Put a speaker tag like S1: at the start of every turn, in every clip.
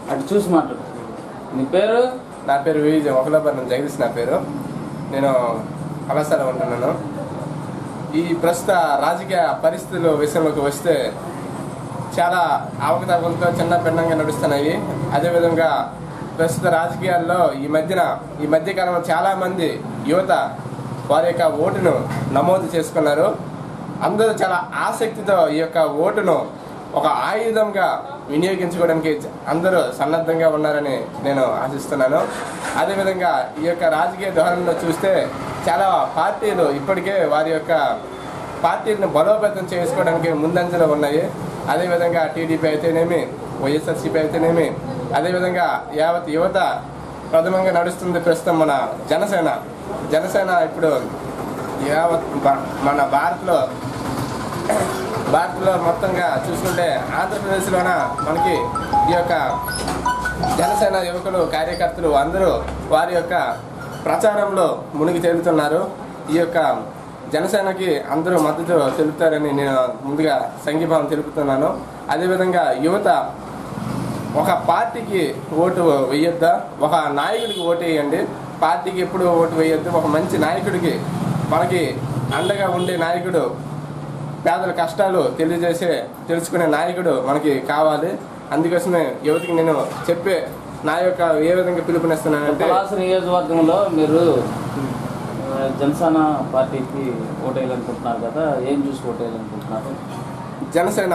S1: అటు చూసి మాట్లాడు నీ పేరు
S2: నా పేరు విజయ్ ఒకలాభరణం జగదీష్ నా పేరు నేను కళాశాల ఉంటున్నాను ఈ ప్రస్తుత రాజకీయ పరిస్థితుల విషయంలోకి వస్తే చాలా అవకతవకలతో చిన్న భిన్నంగా నడుస్తున్నాయి అదేవిధంగా ప్రస్తుత రాజకీయాల్లో ఈ మధ్యన ఈ మధ్య కాలంలో చాలా మంది యువత వారి యొక్క ఓటును నమోదు చేసుకున్నారు అందరూ చాలా ఆసక్తితో ఈ యొక్క ఓటును ఒక ఆయుధంగా వినియోగించుకోవడానికి అందరూ సన్నద్ధంగా ఉన్నారని నేను ఆశిస్తున్నాను అదేవిధంగా ఈ యొక్క రాజకీయ ధోరణిలో చూస్తే చాలా పార్టీలు ఇప్పటికే వారి యొక్క పార్టీలను బలోపేతం చేసుకోవడానికి ముందంజలో ఉన్నాయి అదేవిధంగా టీడీపీ అయితేనేమి వైఎస్ఆర్సీపీ అయితేనేమి అదేవిధంగా యావత్ యువత ప్రథమంగా నడుస్తుంది ప్రస్తుతం మన జనసేన జనసేన ఇప్పుడు యావత్ భా- మన భారత్లో భారత్లో మొత్తంగా చూసుకుంటే ఆంధ్రప్రదేశ్లోన మనకి ఈ యొక్క జనసేన యువకులు కార్యకర్తలు అందరూ వారి యొక్క ప్రచారంలో మునిగి తేలుతున్నారు ఈ యొక్క జనసేనకి అందరూ మద్దతు తెలుపుతారని నేను ముందుగా సంఘీభావం తెలుపుతున్నాను అదేవిధంగా యువత ఒక పార్టీకి ఓటు వేయొద్దా ఒక నాయకుడికి ఓటు వేయండి పార్టీకి ఎప్పుడు ఓటు వేయొద్దు ఒక మంచి నాయకుడికి మనకి అండగా ఉండే నాయకుడు పేదల కష్టాలు తెలియజేసే తెలుసుకునే నాయకుడు మనకి కావాలి అందుకోసమే యువతికి నేను చెప్పే నా యొక్క ఏ విధంగా పిలుపునిస్తున్నానంటే
S1: పలాస నియోజకవర్గంలో మీరు ఆ, జనసేన పార్టీకి ఓటేయాలనుకుంటున్నారు కదా ఏం చూసి ఓటేయాలనుకుంటున్నారు
S2: జనసేన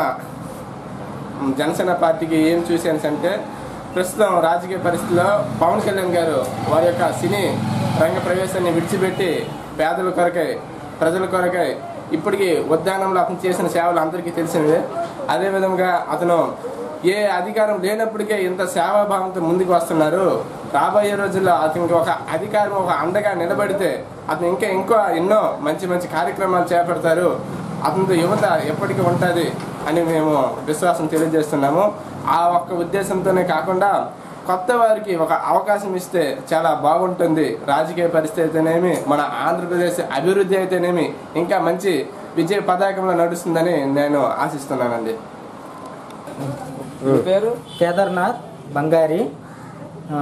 S2: జనసేన పార్టీకి ఏం చూసాను అంటే ప్రస్తుతం రాజకీయ పరిస్థితుల్లో పవన్ కళ్యాణ్ గారు వారి యొక్క సినీ రంగ ప్రవేశాన్ని విడిచిపెట్టి పేదల కొరకై ప్రజల కొరకై ఇప్పటికీ ఉద్యానంలో అతను చేసిన సేవలు అందరికీ తెలిసినవే అదేవిధంగా అతను ఏ అధికారం లేనప్పటికే ఇంత సేవాభావంతో ముందుకు వస్తున్నారు రాబోయే రోజుల్లో అతనికి ఒక అధికారం ఒక అండగా నిలబడితే అతను ఇంకా ఇంకో ఎన్నో మంచి మంచి కార్యక్రమాలు చేపడతారు అతనితో యువత ఎప్పటికీ ఉంటుంది అని మేము విశ్వాసం తెలియజేస్తున్నాము ఆ ఒక్క ఉద్దేశంతోనే కాకుండా కొత్త వారికి ఒక అవకాశం ఇస్తే చాలా బాగుంటుంది రాజకీయ పరిస్థితి అయితేనేమి మన ఆంధ్రప్రదేశ్ అభివృద్ధి అయితేనేమి ఇంకా మంచి విజయ పతాకంలో నడుస్తుందని నేను ఆశిస్తున్నానండి
S1: మీ పేరు
S3: కేదార్నాథ్ బంగారి ఆ,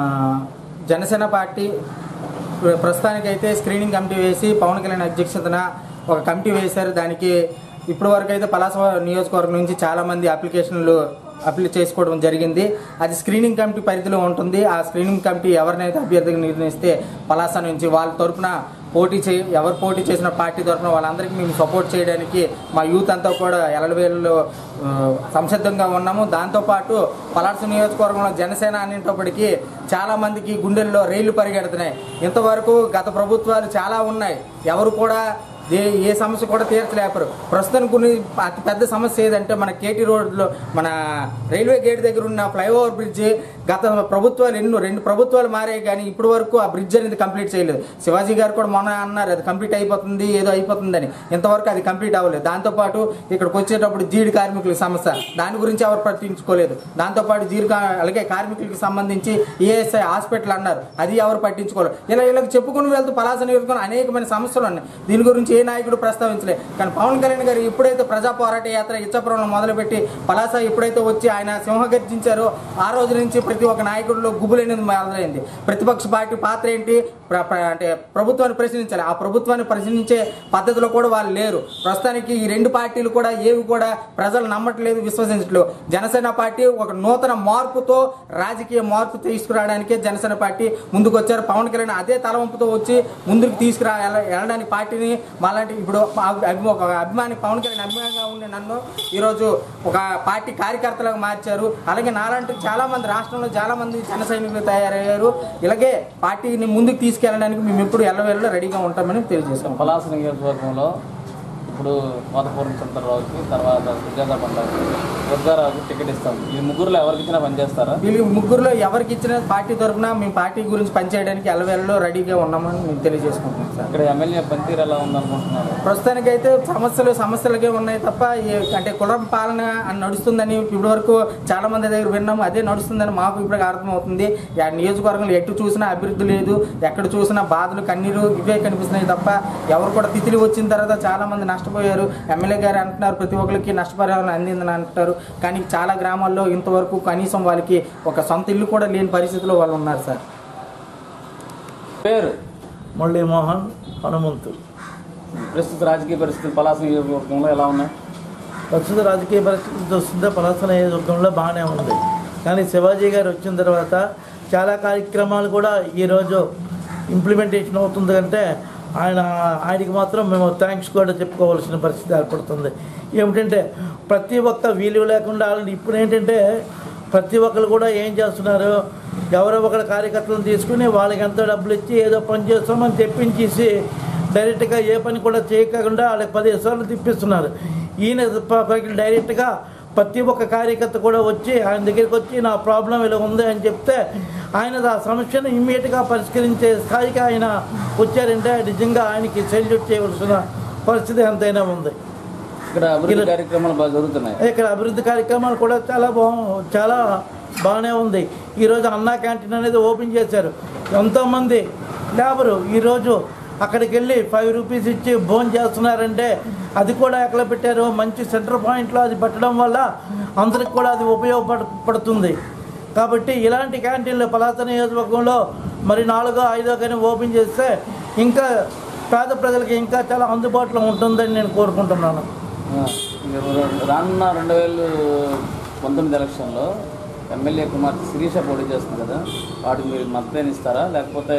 S3: జనసేన పార్టీ ప్ర- ప్రస్తుతానికైతే స్క్రీనింగ్ కమిటీ వేసి పవన్ కళ్యాణ్ అధ్యక్షతన ఒక కమిటీ వేశారు దానికి ఇప్పటి వరకు అయితే పలాస నియోజకవర్గం నుంచి చాలా మంది అప్లికేషన్లు అప్లై చేసుకోవడం జరిగింది అది స్క్రీనింగ్ కమిటీ పరిధిలో ఉంటుంది ఆ స్క్రీనింగ్ కమిటీ ఎవరినైతే అభ్యర్థిగా నిర్ణయిస్తే పలాస నుంచి వాళ్ళ తరపున పోటీ చే ఎవరు పోటీ చేసిన పార్టీ తరఫున వాళ్ళందరికీ మేము సపోర్ట్ చేయడానికి మా యూత్ అంతా కూడా ఎలవేలు సంసిద్ధంగా ఉన్నాము దాంతోపాటు పలాస నియోజకవర్గంలో జనసేన అనేటప్పటికీ చాలా మందికి గుండెల్లో రైళ్లు పరిగెడుతున్నాయి ఇంతవరకు గత ప్రభుత్వాలు చాలా ఉన్నాయి ఎవరు కూడా ఏ ఏ సమస్య కూడా తీర్చలేపరు ప్రస్తుతం కొన్ని అతి పెద్ద సమస్య ఏదంటే మన కేటీ రోడ్లో మన రైల్వే గేట్ దగ్గర ఉన్న ఫ్లైఓవర్ బ్రిడ్జ్ గత ప్రభుత్వాలు ఎన్నో రెండు ప్రభుత్వాలు మారాయి కానీ ఇప్పటి వరకు ఆ బ్రిడ్జ్ అనేది కంప్లీట్ చేయలేదు శివాజీ గారు కూడా మొన్న అన్నారు అది కంప్లీట్ అయిపోతుంది ఏదో అయిపోతుందని ఇంతవరకు అది కంప్లీట్ అవ్వలేదు దాంతోపాటు ఇక్కడికి వచ్చేటప్పుడు జీడి కార్మికుల సమస్య దాని గురించి ఎవరు పట్టించుకోలేదు దాంతోపాటు జీడి కా- అలాగే కార్మికులకు సంబంధించి ఈఎస్ఐ హాస్పిటల్ అన్నారు అది ఎవరు పట్టించుకోలేదు ఇలా ఇలా చెప్పుకుని వెళ్తూ పలాస నియోజకవర్గం అనేకమైన సమస్యలు ఉన్నాయి దీని గురించి ఏ నాయకుడు ప్రస్తావించలేదు కానీ పవన్ కళ్యాణ్ గారు ఎప్పుడైతే ప్రజా పోరాట యాత్ర ఇచ్చపురంలో మొదలుపెట్టి పలాస ఎప్పుడైతే వచ్చి ఆయన సింహగర్జించారో ఆ రోజు నుంచి ప్రతి ఒక్క నాయకుడిలో గుబులైనది మొదలైంది ప్రతిపక్ష పార్టీ పాత్ర ఏంటి ప్ర- ప్ర- అంటే ప్రభుత్వాన్ని ప్రశ్నించాలి ఆ ప్రభుత్వాన్ని ప్రశ్నించే పద్ధతిలో కూడా వాళ్ళు లేరు ప్రస్తుతానికి ఈ రెండు పార్టీలు కూడా ఏవి కూడా ప్రజలు నమ్మట్లేదు విశ్వసించట్లేదు జనసేన పార్టీ ఒక నూతన మార్పుతో రాజకీయ మార్పు తీసుకురావడానికే జనసేన పార్టీ ముందుకు వచ్చారు పవన్ కళ్యాణ్ అదే తలవంపుతో వచ్చి ముందుకు తీసుకురా వెళ్ళ- వెళ్ళడానికి పార్టీని మాలాంటి ఇప్పుడు అభి- అభి- ఒక అభిమాని పవన్ కళ్యాణ్ అభిమానిగా ఉండే నన్ను ఈరోజు ఒక పార్టీ కార్యకర్తలుగా మార్చారు అలాగే నాలాంటి చాలా మంది రాష్ట్రంలో చాలా మంది జన సైనికులు తయారయ్యారు ఇలాగే పార్టీని ముందుకు తీసుకెళ్ళడానికి మేము ఎప్పుడు ఎల్లవేళలో రెడీగా ఉంటామని తెలియజేస్తాం
S1: పలాస నియోజకవర్గంలో ఇప్పుడు మోతపూర్ణ చంద్రరావుకి తర్వాత సుజాత బండారు దుర్గారావుకి టికెట్ ఇస్తాం ఈ ముగ్గురులో ఎవరికి ఇచ్చినా పనిచేస్తారా
S3: వీళ్ళు ముగ్గురులో ఎవరికి ఇచ్చిన పార్టీ తరఫున మేము పార్టీ గురించి పనిచేయడానికి ఎల్లవేళలో రెడీగా ఉన్నామని మేము తెలియజేసుకుంటున్నాం సార్
S1: ఇక్కడ ఎమ్మెల్యే పనితీరు ఎలా ఉందనుకుంటున్నారు
S3: ప్రస్తుతానికైతే సమస్యలు సమస్యలకే ఉన్నాయి తప్ప ఏ- అంటే కులం పాలన అని నడుస్తుందని ఇప్పటి వరకు చాలా మంది దగ్గర విన్నాము అదే నడుస్తుందని మాకు ఇప్పుడు అర్థమవుతుంది ఆ నియోజకవర్గంలో ఎటు చూసినా అభివృద్ధి లేదు ఎక్కడ చూసినా బాధలు కన్నీరు ఇవే కనిపిస్తున్నాయి తప్ప ఎవరు కూడా తిథిలి వచ్చిన తర్వాత చాలా మంది నష్టపోయి నష్టపోయారు ఎమ్మెల్యే గారు అంటున్నారు ప్రతి ఒక్కరికి నష్టపరిహారం అందిందని అంటారు కానీ చాలా గ్రామాల్లో ఇంతవరకు కనీసం వాళ్ళకి ఒక సొంత ఇల్లు కూడా లేని పరిస్థితిలో వాళ్ళు ఉన్నారు సార్
S1: పేరు
S4: మురళీమోహన్ హనుమంతు
S1: ప్రస్తుత రాజకీయ పరిస్థితులు పలాస నియోజకవర్గంలో ఎలా ఉన్నాయి
S4: ప్రస్తుత రాజకీయ పరిస్థితి చూస్తుంటే పలాస నియోజకవర్గంలో బాగానే ఉంది కానీ శివాజీ గారు వచ్చిన తర్వాత చాలా కార్యక్రమాలు కూడా ఈరోజు ఇంప్లిమెంటేషన్ అవుతుంది అంటే ఆయన ఆయనకి మాత్రం మేము థ్యాంక్స్ కూడా చెప్పుకోవాల్సిన పరిస్థితి ఏర్పడుతుంది ఏమిటంటే ప్రతి ఒక్క వీలు లేకుండా వాళ్ళని ఇప్పుడు ఏంటంటే ప్రతి ఒక్కరు కూడా ఏం చేస్తున్నారు ఎవరో ఒకరి కార్యకర్తలను తీసుకుని వాళ్ళకి ఎంతో డబ్బులు ఇచ్చి ఏదో పని చేస్తామని తెప్పించేసి డైరెక్ట్గా ఏ పని కూడా చేయకుండా వాళ్ళకి పదిహేను సార్లు తిప్పిస్తున్నారు ఈయన ప- ప- డైరెక్ట్గా ప్రతి ఒక్క కార్యకర్త కూడా వచ్చి ఆయన దగ్గరికి వచ్చి నా ప్రాబ్లం ఇలా ఉంది అని చెప్తే ఆయన ఆ సమస్యను ఇమ్మీడియట్గా పరిష్కరించే స్థాయికి ఆయన వచ్చారంటే నిజంగా ఆయనకి సెల్యూట్ చేయవలసిన పరిస్థితి ఎంతైనా ఉంది
S1: ఇక్కడ అభివృద్ధి కార్యక్రమాలు బాగా జరుగుతున్నాయి
S4: ఇక్కడ అభివృద్ధి కార్యక్రమాలు కూడా చాలా బాగు చాలా బాగానే ఉంది ఈరోజు అన్నా క్యాంటీన్ అనేది ఓపెన్ చేశారు ఎంతోమంది లేబరు ఈరోజు అక్కడికి వెళ్ళి ఫైవ్ రూపీస్ ఇచ్చి భోజనం చేస్తున్నారంటే అది కూడా ఎక్కడ పెట్టారు మంచి సెంటర్ పాయింట్లో అది పెట్టడం వల్ల అందరికి కూడా అది ఉపయోగపడ పడుతుంది కాబట్టి ఇలాంటి క్యాంటీన్లు పలాస నియోజకవర్గంలో మరి నాలుగో ఐదో కానీ ఓపెన్ చేస్తే ఇంకా పేద ప్రజలకి ఇంకా చాలా అందుబాటులో ఉంటుందని నేను కోరుకుంటున్నాను
S1: ఆ, మీరు రానున్న రెండు వేలు పంతొమ్మిది ఎలక్షన్లో ఎమ్మెల్యే కుమార్తె శిరీష పోటీ చేస్తుంది కదా వాటికి మీరు మద్దతు ఇస్తారా లేకపోతే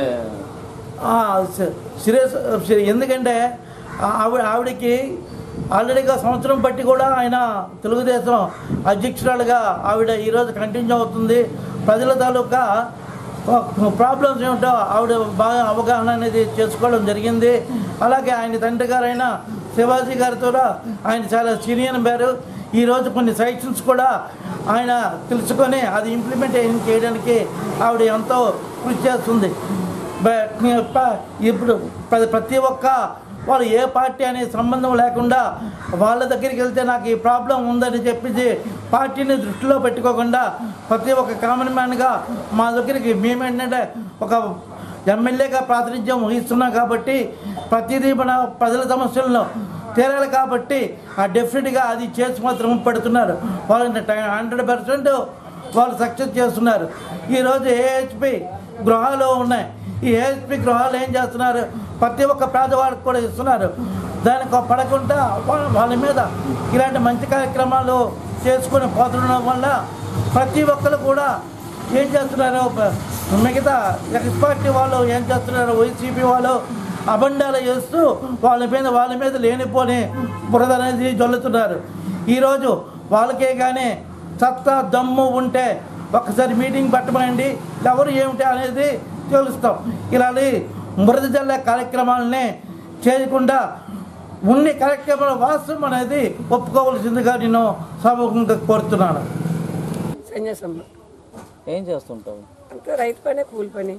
S4: ఆ, స- సీరియస్ సీ- ఎందుకంటే ఆ- ఆవిడ ఆవిడకి ఆల్రెడీగా సంవత్సరం బట్టి కూడా ఆయన తెలుగుదేశం అధ్యక్షురాలుగా ఆవిడ ఈరోజు కంటిన్యూ అవుతుంది ప్రజల తాలూకా ప్రాబ్లమ్స్ ఏమిటో ఆవిడ బాగా అవగాహన అనేది చేసుకోవడం జరిగింది అలాగే ఆయన తండ్రి గారైన శివాజీ గారితో కూడా ఆయన చాలా సీనియర్ పేరు ఈరోజు కొన్ని సజెషన్స్ కూడా ఆయన తెలుసుకొని అది ఇంప్లిమెంటేషన్ చేయడానికి ఆవిడ ఎంతో కృషి చేస్తుంది బట్ ప- ఇప్పుడు ప్ర- ప్రతి ఒక్క వాళ్ళు ఏ పార్టీ అనే సంబంధం లేకుండా వాళ్ళ దగ్గరికి వెళ్తే నాకు ఈ ప్రాబ్లం ఉందని చెప్పేసి పార్టీని దృష్టిలో పెట్టుకోకుండా ప్రతి ఒక్క కామన్ మ్యాన్గా మా దగ్గరికి మేమేంటంటే ఒక ఎమ్మెల్యేగా ప్రాతినిధ్యం వహిస్తున్నాం కాబట్టి ప్రతిదీ మన ప్రజల సమస్యలను తీరాలి కాబట్టి ఆ డెఫినెట్గా అది చేసి మాత్రం పెడుతున్నారు వాళ్ళని హండ్రెడ్ పర్సెంట్ వాళ్ళు సక్సెస్ చేస్తున్నారు ఈరోజు ఏహెచ్పి గృహాలు ఉన్నాయి ఈ ఏహెచ్పి గృహాలు ఏం చేస్తున్నారు ప్రతి ఒక్క పేదవాళ్ళకి కూడా ఇస్తున్నారు దానికి పడకుండా వాళ్ళ వాళ్ళ మీద ఇలాంటి మంచి కార్యక్రమాలు చేసుకొని పోతుండడం వల్ల ప్రతి ఒక్కరు కూడా ఏం చేస్తున్నారు ప- మిగతా ఎక్స్ పార్టీ వాళ్ళు ఏం చేస్తున్నారు వైసీపీ వాళ్ళు అబండాలు చేస్తూ వాళ్ళ మీద వాళ్ళ మీద లేనిపోని బురద అనేది జల్లుతున్నారు ఈరోజు వాళ్ళకే కానీ సత్తా దమ్ము ఉంటే ఒక్కసారి మీటింగ్ పెట్టమండి ఎవరు ఏమిటి అనేది తెలుస్తాం ఇలాంటి బురద జల్లే కార్యక్రమాలని చేయకుండా ఉన్ని కార్యక్రమాల వాస్తవం అనేది ఒప్పుకోవలసిందిగా నేను సభముఖంగా కోరుతున్నాను
S5: సన్యాసమ్మ
S1: ఏం చేస్తుంటావు
S5: అంతా రైతు పనే కూలి పని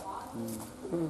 S5: ఉం.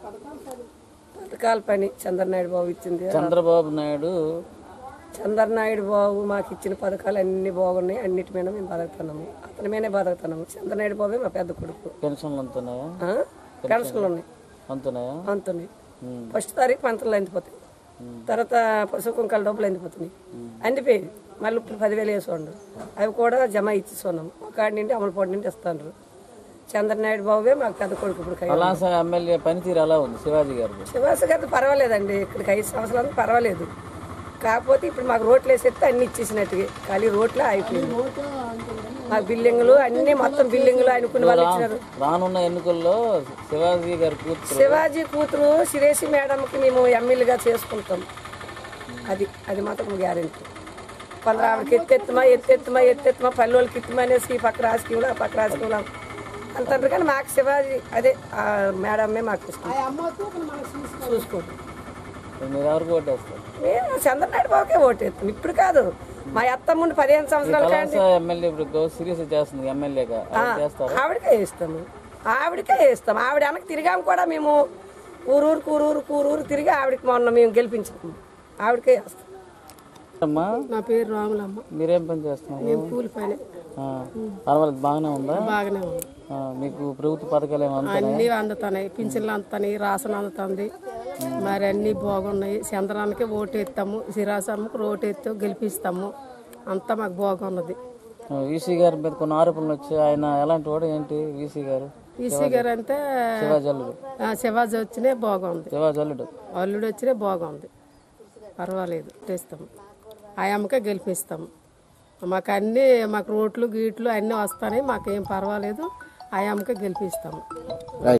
S5: పథకాల పని చంద్రనాయుడు బాబు ఇచ్చింది
S1: చంద్రబాబు నాయుడు
S5: చంద్రనాయుడు బాబు మాకు ఇచ్చిన పథకాలు అన్ని బాగున్నాయి అన్నిటి మీద మేము బతుకుతున్నాము అతని మీదనే బతుకుతున్నాము చంద్రనాయుడు బాబే మా పెద్ద కొడుకు
S1: పెన్షన్లు అంతున్నాయా
S5: ఆ? పెన్షన్లు ఉన్నాయి
S1: అంతున్నాయా
S5: అంతున్నాయి
S1: ఉం.
S5: ఫస్ట్ తారీఖు పంతలు అందిపోతాయి తర్వాత పశు కుంకాల డబ్బులు అందిపోతున్నాయి అందిపోయి మళ్ళీ ఇప్పుడు పదివేలు వేసుకోండు అవి కూడా జమ ఇచ్చిస్తున్నాం ఒక కాడి నుండి అమలుపాడు నుండి ఇస్తాండ్రు చంద్రనాయుడు బాబే మాకు పెద్ద కొడుకు ఇప్పుడు కై-
S1: పలాస ఎమ్మెల్యే పనితీరు ఎలా ఉంది శివాజీ గారిది
S5: శివాస గారి పర్వాలేదండి ఇక్కడికి ఐదు సంవత్సరాలు పర్వాలేదు కాకపోతే ఇప్పుడు మాకు రోడ్లు వేసేస్తే అన్ని ఇచ్చేసినట్టుగా ఖాళీ రోడ్లే అయిపోయింది మాకు బిల్డింగులు అన్ని మొత్తం బిల్డింగులు అనుకున్న వాళ్ళు ఇచ్చినారు
S1: రానున్న ఎన్నికల్లో శివాజీ గారి కూతురు
S5: శివాజీ కూతురు శిరేషి మేడంకి మేము ఎమ్మెల్యేగా చేసుకుంటాం అది అది మాత్రం గ్యారెంటీ కొందరు ఆవిడకి ఎత్తెత్తమా ఎత్తెత్తమా ఎత్తెత్తమా పల్లెళ్ళకి ఎత్తమా అనేసి ఈ పక్క రాజకీయంలో ఆ పక్క రాజకీయంలో అంటారు కానీ మాకు శివాజీ అదే ఆ మేడమే మాకు ఇష్టం చూసుకుంటాం
S1: మీరు ఎవరికి ఓటేస్తారు
S5: మేము చంద్రనాయుడు బాబుకే ఓటేస్తాం ఇప్పుడు కాదు మా అత్త ముందు పదిహేను సంవత్సరాల
S1: పలాస
S5: కానీ
S1: ఎమ్మెల్యే ఇప్పుడు సీరియస్ చేస్తుంది ఎమ్మెల్యేగా ఎవరు చేస్తారు
S5: ఆవిడకే వేస్తాము ఆవిడకే వేస్తాం ఆవిడ వెనక్కి తిరిగాము కూడా మేము ఊరూరు కూరూరు కూరూరు తిరిగి ఆవిడకి మొన్న మేము గెలిపించాము ఆవిడకే వేస్తాం
S1: అమ్మా
S5: నా పేరు రాములమ్మ
S1: మీరేం పని చేస్తున్నారు
S5: మేము కూలి పని
S1: ఆ, పర్వాలేదు బాగానే ఉందా
S5: బాగానే ఉంది
S1: ఆ, మీకు ప్రభుత్వ పథకాలు ఏమి అందుతున్నాయా
S5: అన్నీ అందుతున్నాయి పింఛన్లు అందుతున్నాయి రాసన అందుతుంది మరి అన్నీ బాగున్నాయి చంద్రానికి ఓటు ఎత్తాము సిరాసమ్మకు ఓటు ఎత్తాము గెలిపిస్తాము అంతా మాకు బాగున్నది
S1: వీసీ గారి మీద కొన్ని ఆరోపణలు వచ్చాయి ఆయన ఎలాంటి వాడు ఏంటి వీసీ గారు
S5: ఈసీ గారు అంటే
S1: శివాజల్లుడు
S5: ఆ, శివాజీ వచ్చినే బాగుంది
S1: శివాజల్లుడు
S5: అల్లుడు వచ్చినే బాగుంది పర్వాలేదు తెస్తాము ఆయమ్మకే గెలిపిస్తాము మాకు అన్నీ మాకు రోడ్లు గీట్లు అన్నీ వస్తాయి మాకేం పర్వాలేదు ఆయమ్మకే గెలిపిస్తాము